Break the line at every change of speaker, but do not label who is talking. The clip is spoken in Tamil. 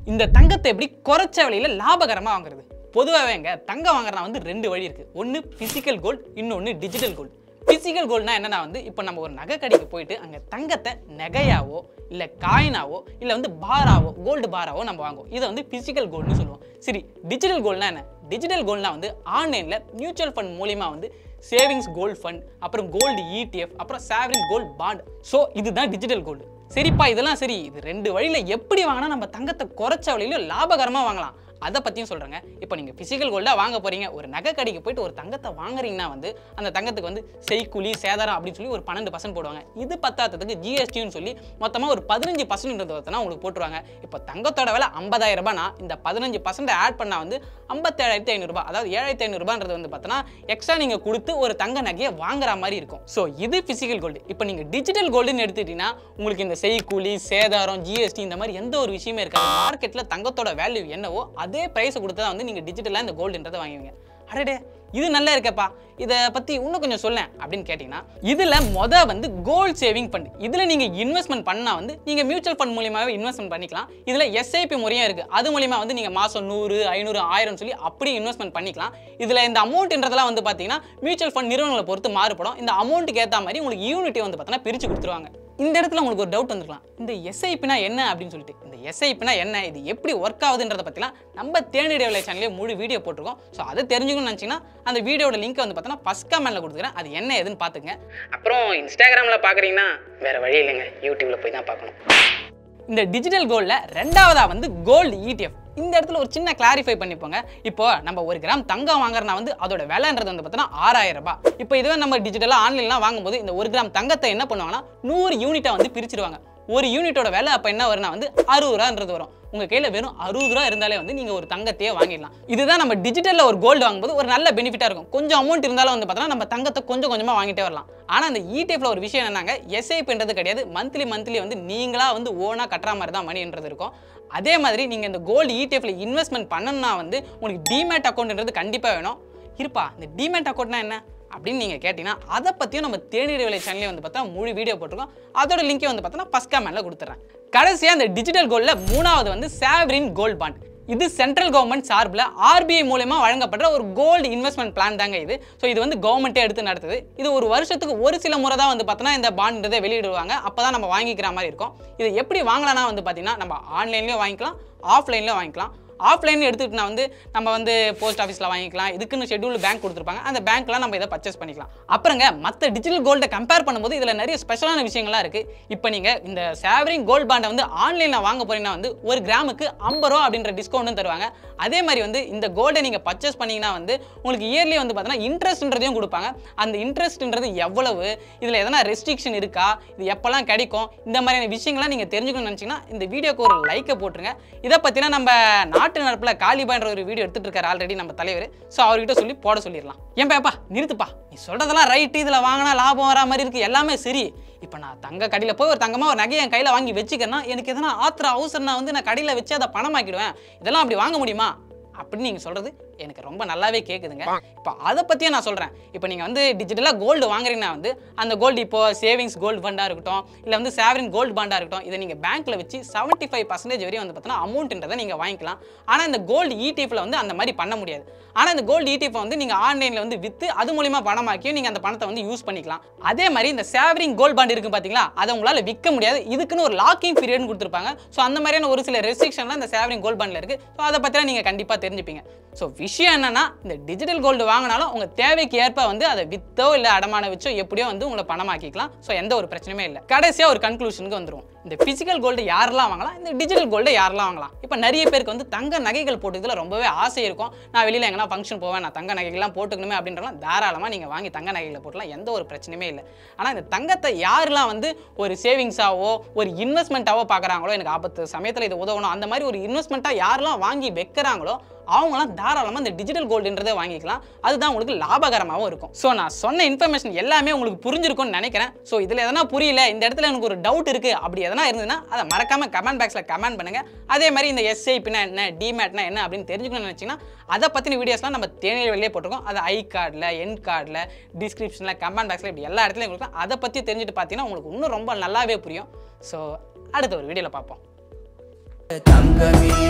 இந்த தங்கத்தை எப்படி குறைச்ச விலையில லாபகரமாக வாங்குறது பொதுவாகவேங்க தங்கம் வாங்குறதுனா வந்து ரெண்டு வழி இருக்கு ஒன்று பிசிக்கல் கோல்டு இன்னொன்று டிஜிட்டல் கோல்டு பிசிக்கல் கோல்டுனா என்னன்னா வந்து இப்போ நம்ம ஒரு நகை கடைக்கு போயிட்டு அங்கே தங்கத்தை நகையாவோ இல்லை காயினாவோ இல்லை வந்து பாராவோ கோல்டு பாராவோ நம்ம வாங்குவோம் இதை வந்து பிசிக்கல் கோல்டுன்னு சொல்லுவோம் சரி டிஜிட்டல் கோல்டுனா என்ன டிஜிட்டல் கோல்டுனா வந்து ஆன்லைனில் மியூச்சுவல் ஃபண்ட் மூலிமா வந்து சேவிங்ஸ் கோல்டு ஃபண்ட் அப்புறம் கோல்டு ETF அப்புறம் சேவரிங் கோல்டு பாண்ட் ஸோ இதுதான் டிஜிட்டல் கோல்டு சரிப்பா இதெல்லாம் சரி இது ரெண்டு வழியில் எப்படி வாங்கினா நம்ம தங்கத்தை குறைச்ச வழியில லாபகரமாக வாங்கலாம் அதை பற்றியும் சொல்கிறேங்க இப்போ நீங்கள் ஃபிசிக்கல் கோல்டாக வாங்க போகிறீங்க ஒரு நகை கடைக்கு போயிட்டு ஒரு தங்கத்தை வாங்குறீங்கன்னா வந்து அந்த தங்கத்துக்கு வந்து செய்கூலி சேதாரம் அப்படின்னு சொல்லி ஒரு பன்னெண்டு பர்சன்ட் போடுவாங்க இது பத்தாததுக்கு ஜிஎஸ்டின்னு சொல்லி மொத்தமாக ஒரு பதினஞ்சு பர்சன்ட் உங்களுக்கு போட்டுருவாங்க இப்போ தங்கத்தோட விலை ஐம்பதாயிரம் ரூபாய்னா இந்த பதினஞ்சு பர்சன்ட் ஆட் பண்ணால் வந்து ஐம்பத்தேழாயிரத்தி ஐநூறுரூபா அதாவது ஏழாயிரத்தி ஐநூறுபான்றது வந்து பார்த்தோன்னா எக்ஸ்ட்ரா நீங்கள் கொடுத்து ஒரு தங்க நகையை வாங்குற மாதிரி இருக்கும் ஸோ இது ஃபிசிக்கல் கோல்டு இப்போ நீங்கள் டிஜிட்டல் கோல்டுன்னு எடுத்துக்கிட்டீங்கன்னா உங்களுக்கு இந்த செய்கூலி சேதாரம் ஜிஎஸ்டி இந்த மாதிரி எந்த ஒரு விஷயமே இருக்காது மார்க்கெட்டில் தங்கத்தோட வேல்யூ என்னவோ அதே ப்ரைஸ் கொடுத்து தான் வந்து நீங்கள் டிஜிட்டலாக இந்த கோல்டுன்றதை வாங்குவீங்க அடடே இது நல்லா இருக்கேப்பா இதை பற்றி இன்னும் கொஞ்சம் சொல்லேன் அப்படின்னு கேட்டிங்கன்னா இதில் மொத வந்து கோல்ட் சேவிங் ஃபண்ட் இதில் நீங்கள் இன்வெஸ்ட்மெண்ட் பண்ணால் வந்து நீங்கள் மியூச்சுவல் ஃபண்ட் மூலியமாகவே இன்வெஸ்ட்மெண்ட் பண்ணிக்கலாம் இதில் எஸ்ஐபி முறையும் இருக்குது அது மூலியமா வந்து நீங்கள் மாதம் நூறு ஐநூறு ஆயிரம் சொல்லி அப்படி இன்வெஸ்ட்மெண்ட் பண்ணிக்கலாம் இதில் இந்த அமௌண்ட்ன்றதெல்லாம் வந்து பார்த்தீங்கன்னா மியூச்சுவல் ஃபண்ட் நிறுவனங்களை பொறுத்து மாறுபடும் இந்த அமௌண்ட்டுக்கு ஏற்ற மாதிரி உங்களுக்கு யூனிட்டி வந்து பார்த்தீங்கன்னா பிரித்து கொடுத்துருவாங்க இந்த இடத்துல உங்களுக்கு ஒரு டவுட் வந்துருக்கலாம் இந்த எஸ்ஐபினா என்ன அப்படின்னு சொல்லிட்டு இந்த எஸ்ஐபினா என்ன இது எப்படி ஒர்க் ஆகுதுன்றத பற்றிலாம் நம்ம தேனிடைய விலை சேனல்லே முழு வீடியோ போட்டிருக்கோம் ஸோ அதை தெரிஞ்சுக்கணும்னு நினச்சிங்கன்னா அந்த வீடியோட லிங்க் வந்து பார்த்தோன்னா ஃபஸ்ட் கமெண்ட்ல கொடுத்துக்கிறேன் அது என்ன ஏதுன்னு பார்த்துங்க அப்புறம் இன்ஸ்டாகிராமில் பார்க்குறீங்கன்னா வேறு வழி இல்லைங்க யூடியூப்பில் போய் தான் பார்க்கணும் இந்த டிஜிட்டல் கோல்டில் ரெண்டாவதா வந்து கோல்டு ETF இந்த இடத்துல ஒரு சின்ன கிளாரிஃபை பண்ணிப்போங்க இப்போ நம்ம ஒரு கிராம் தங்கம் வாங்குறனா வந்து அதோட விலைன்றது வந்து பார்த்தோன்னா ஆறாயிரம் ரூபாய் இப்போ இதுவே நம்ம டிஜிட்டலாக ஆன்லைன்லாம் வாங்கும்போது இந்த ஒரு கிராம் தங்கத்தை என்ன பண்ணுவாங்கன்னா நூறு யூனிட்டை வந்து பிரிச்சிருவாங்க ஒரு யூனிட்டோட விலை அப்போ என்ன வரும்னா வந்து அறுபது ரூபான்றது வரும் உங்க கையில வெறும் அறுபது ரூபா இருந்தாலே வந்து நீங்க ஒரு தங்கத்தையே வாங்கிடலாம் இதுதான் நம்ம டிஜிட்டல்ல ஒரு கோல்டு வாங்கும்போது ஒரு நல்ல பெனிஃபிட்டா இருக்கும் கொஞ்சம் அமௌண்ட் இருந்தாலும் வந்து பார்த்தோன்னா நம்ம தங்கத்தை கொஞ்சம் கொஞ்சமா வாங்கிட்டே வரலாம் ஆனா அந்த இடிஎஃப்ல ஒரு விஷயம் என்னன்னாங்க எஸ்ஐபின்றது கிடையாது மந்த்லி மந்த்லி வந்து நீங்களா வந்து ஓனா கட்டுற மாதிரி தான் மணின்றது இருக்கும் அதே மாதிரி நீங்க இந்த கோல்டு இடிஎஃப்ல இன்வெஸ்ட்மெண்ட் பண்ணணும்னா வந்து உங்களுக்கு டிமேட் அக்கௌண்ட்ன்றது கண்டிப்பா வேணும் இருப்பா இந்த டிமேட் அக்கௌண்ட்னா என்ன அப்படின்னு நீங்கள் கேட்டிங்கன்னா அதை பற்றியும் நம்ம தேநீர் விலை சேனல்லே வந்து பார்த்தா முழு வீடியோ போட்டிருக்கோம் அதோட லிங்கே வந்து பார்த்தோன்னா ஃபஸ்ட் கமெண்ட்ல கொடுத்துட்றேன் கடைசியாக இந்த டிஜிட்டல் கோல்டில் மூணாவது வந்து சாவரின் கோல்ட் பாண்ட் இது சென்ட்ரல் கவர்மெண்ட் சார்பில் ஆர்பிஐ மூலமா வழங்கப்படுற ஒரு கோல்டு இன்வெஸ்ட்மெண்ட் பிளான் தாங்க இது ஸோ இது வந்து கவர்மெண்ட்டே எடுத்து நடத்துது இது ஒரு வருஷத்துக்கு ஒரு சில முறை தான் வந்து பார்த்தோன்னா இந்த பாண்ட்ன்றதை வெளியிடுவாங்க அப்போ தான் நம்ம வாங்கிக்கிற மாதிரி இருக்கும் இது எப்படி வாங்கலாம்னா வந்து பார்த்தீங்கன்னா நம்ம ஆன்லைன்லேயும் வாங்கிக்கலாம் ஆஃப்லைன்லேயும் வாங்கிக்கலாம் ஆஃப்லைன் எடுத்துக்கிட்டா வந்து நம்ம வந்து போஸ்ட் ஆஃபீஸில் வாங்கிக்கலாம் இதுக்குன்னு ஷெட்யூல் பேங்க் கொடுத்துருப்பாங்க அந்த பேங்க்லாம் நம்ம இதை பர்ச்சேஸ் பண்ணிக்கலாம் அப்புறங்க மற்ற டிஜிட்டல் கோல்டை கம்பேர் பண்ணும்போது இதில் நிறைய ஸ்பெஷலான விஷயங்கள்லாம் இருக்குது இப்போ நீங்கள் இந்த சேவரிங் கோல்ட் பாண்டை வந்து ஆன்லைனில் வாங்க போறீங்கன்னா வந்து ஒரு கிராமுக்கு ஐம்பது ரூபா அப்படின்ற டிஸ்கவுண்ட்டும் தருவாங்க அதே மாதிரி வந்து இந்த கோல்டை நீங்கள் பர்ச்சேஸ் பண்ணீங்கன்னா வந்து உங்களுக்கு இயர்லி வந்து பார்த்தீங்கன்னா இன்ட்ரெஸ்ட்ன்றதையும் கொடுப்பாங்க அந்த இன்ட்ரெஸ்ட்ன்றது எவ்வளவு இதில் எதனா ரெஸ்ட்ரிக்ஷன் இருக்கா இது எப்போல்லாம் கிடைக்கும் இந்த மாதிரியான விஷயங்கள்லாம் நீங்கள் தெரிஞ்சுக்கணும்னு நினச்சிங்கன்னா இந்த வீடியோக்கு ஒரு லைக்கை போட்டுருங்க இதை பற்றினா நம்ம நாட்டு நடப்பில் காலிபான்ற ஒரு வீடியோ எடுத்துட்டு இருக்காரு ஆல்ரெடி நம்ம தலைவர் ஸோ அவர்கிட்ட சொல்லி போட சொல்லிடலாம் ஏன் பேப்பா நிறுத்துப்பா நீ சொல்கிறதெல்லாம் ரைட்டு இதில் வாங்கினா லாபம் வரா மாதிரி இருக்குது எல்லாமே சரி இப்போ நான் தங்க கடையில் போய் ஒரு தங்கமாக ஒரு நகையை என் கையில் வாங்கி வச்சுக்கிறேன்னா எனக்கு எதனா ஆத்திர அவசரம் நான் வந்து நான் கடையில் வச்சு அதை பணமாக்கிடுவேன் இதெல்லாம் அப்படி வாங்க முடியுமா அப்படின்னு நீங்கள் சொல்கிறது எனக்கு ரொம்ப நல்லாவே கேட்குதுங்க இப்போ அதை பற்றியே நான் சொல்கிறேன் இப்போ நீங்கள் வந்து டிஜிட்டலாக கோல்டு வாங்குறீங்கன்னா வந்து அந்த கோல்டு இப்போ சேவிங்ஸ் கோல்டு ஃபண்டாக இருக்கட்டும் இல்லை வந்து சேவரின் கோல்டு பாண்டாக இருக்கட்டும் இதை நீங்கள் பேங்க்கில் வச்சு செவன்ட்டி ஃபைவ் பர்சன்டேஜ் வரையும் வந்து பார்த்தீங்கன்னா அமௌண்ட்ன்றதை நீங்கள் வாங்கிக்கலாம் ஆனால் இந்த கோல்டு இடிஎஃப்ல வந்து அந்த மாதிரி பண்ண முடியாது ஆனால் இந்த கோல்டு இடிஎஃப் வந்து நீங்கள் ஆன்லைனில் வந்து விற்று அது மூலியமாக பணமாக்கியும் நீங்கள் அந்த பணத்தை வந்து யூஸ் பண்ணிக்கலாம் அதே மாதிரி இந்த சேவரிங் கோல்டு பாண்ட் இருக்குது பார்த்தீங்களா அதை உங்களால் விற்க முடியாது இதுக்குன்னு ஒரு லாக்கிங் பீரியட்னு கொடுத்துருப்பாங்க ஸோ அந்த மாதிரியான ஒரு சில ரெஸ்ட்ரிக்ஷன்லாம் இந்த சேவரிங் கோல்டு பாண்டில் இருக்குது ஸோ அதை பற்றிலாம் நீங்கள் கண்டிப்பாக தெரிஞ்சுப்பீங்க ஸோ விஷயம் என்னன்னா இந்த டிஜிட்டல் கோல்டு வாங்கினாலும் உங்கள் தேவைக்கு ஏற்ப வந்து அதை வித்தோ இல்லை அடமான வச்சோ எப்படியோ வந்து உங்களை பணமாக்கிக்கலாம் ஸோ எந்த ஒரு பிரச்சனையுமே இல்லை கடைசியாக ஒரு கன்க்ளூஷனுக்கு வந்துருவோம் இந்த பிசிக்கல் கோல்டு யாரெல்லாம் வாங்கலாம் இந்த டிஜிட்டல் கோல்டு யாரெல்லாம் வாங்கலாம் இப்போ நிறைய பேருக்கு வந்து தங்க நகைகள் போட்டுக்கிறதுல ரொம்பவே ஆசை இருக்கும் நான் வெளியில் எங்கன்னா ஃபங்க்ஷன் போவேன் நான் தங்க நகைகள்லாம் போட்டுக்கணுமே அப்படின்றலாம் தாராளமாக நீங்கள் வாங்கி தங்க நகைகளை போட்டலாம் எந்த ஒரு பிரச்சனையுமே இல்லை ஆனால் இந்த தங்கத்தை யாரெல்லாம் வந்து ஒரு சேவிங்ஸாவோ ஒரு இன்வெஸ்ட்மெண்ட்டாவோ பார்க்குறாங்களோ எனக்கு ஆபத்து சமயத்தில் இது உதவணும் அந்த மாதிரி ஒரு இன்வெஸ்ட்மெண்ட்டாக யாரெல்லாம் வாங்கி வைக்கிறாங்களோ அவங்களாம் தாராளமாக இந்த டிஜிட்டல் கோல்டுன்றதை வாங்கிக்கலாம் அதுதான் உங்களுக்கு லாபகரமாகவும் இருக்கும் ஸோ நான் சொன்ன இன்ஃபர்மேஷன் எல்லாமே உங்களுக்கு புரிஞ்சிருக்கும்னு நினைக்கிறேன் ஸோ இதில் எதனா புரியல இந்த இடத்துல எனக்கு ஒரு டவுட் இருக்குது அப்படி எதனா இருந்ததுன்னா அதை மறக்காமல் கமெண்ட் பாக்ஸில் கமெண்ட் பண்ணுங்கள் அதே மாதிரி இந்த எஸ்ஐபினா என்ன டிமேட்னா என்ன அப்படின்னு தெரிஞ்சுக்கணும்னு நினச்சிங்கன்னா அதை பற்றின வீடியோஸ்லாம் நம்ம தேனியில் வெளியே போட்டிருக்கோம் அது ஐ கார்டில் என் கார்டில் டிஸ்கிரிப்ஷனில் கமெண்ட் பாக்ஸில் இப்படி எல்லா இடத்துலையும் உங்களுக்கு அதை பற்றி தெரிஞ்சுட்டு பார்த்தீங்கன்னா உங்களுக்கு இன்னும் ரொம்ப நல்லாவே புரியும் ஸோ அடுத்த ஒரு வீடியோவில் பார்ப்போம்
தங்கமே